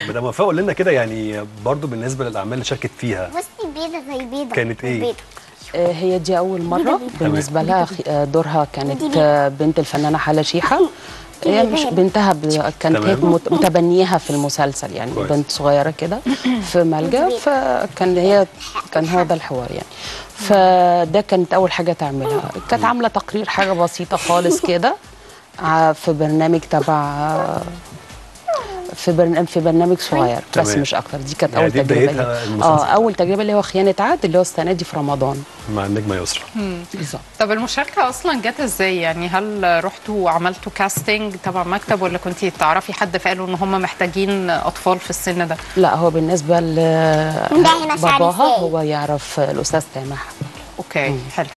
مدام وفاء قول لنا كده يعني برضو بالنسبه للاعمال اللي شاركت فيها بصي بيضة زي بيضة كانت إيه؟ بيضة. آه، هي دي أول مرة بالنسبة لها خ- آه، دورها كانت دي آه، بنت الفنانة حالة شيحة هي مش بيضة. بنتها ب- كانت هي تمام. مت- متبنيها في المسلسل يعني كويس. بنت صغيرة كده في ملجأ بيضة. فكان هي كان هو ده الحوار يعني فده كانت أول حاجة تعملها كانت عاملة تقرير حاجة بسيطة خالص كده ع- في برنامج تبع في برنامج في برنامج صغير بس تمام. مش اكتر دي كانت يعني اول دي تجربه بدايتها لي المسلسل. اه اول تجربه اللي هو خيانه عهد اللي هو السنه دي في رمضان مع النجمه يسرا بالظبط طب المشاركة أصلا جت إزاي؟ يعني هل رحتوا وعملتوا كاستنج تبع مكتب ولا كنتي تعرفي حد فقالوا إن هم محتاجين أطفال في السن ده؟ لا هو بالنسبه ده هنا شعري لباباها إزاي؟ هو يعرف الاستاذ سامح أوكي حلو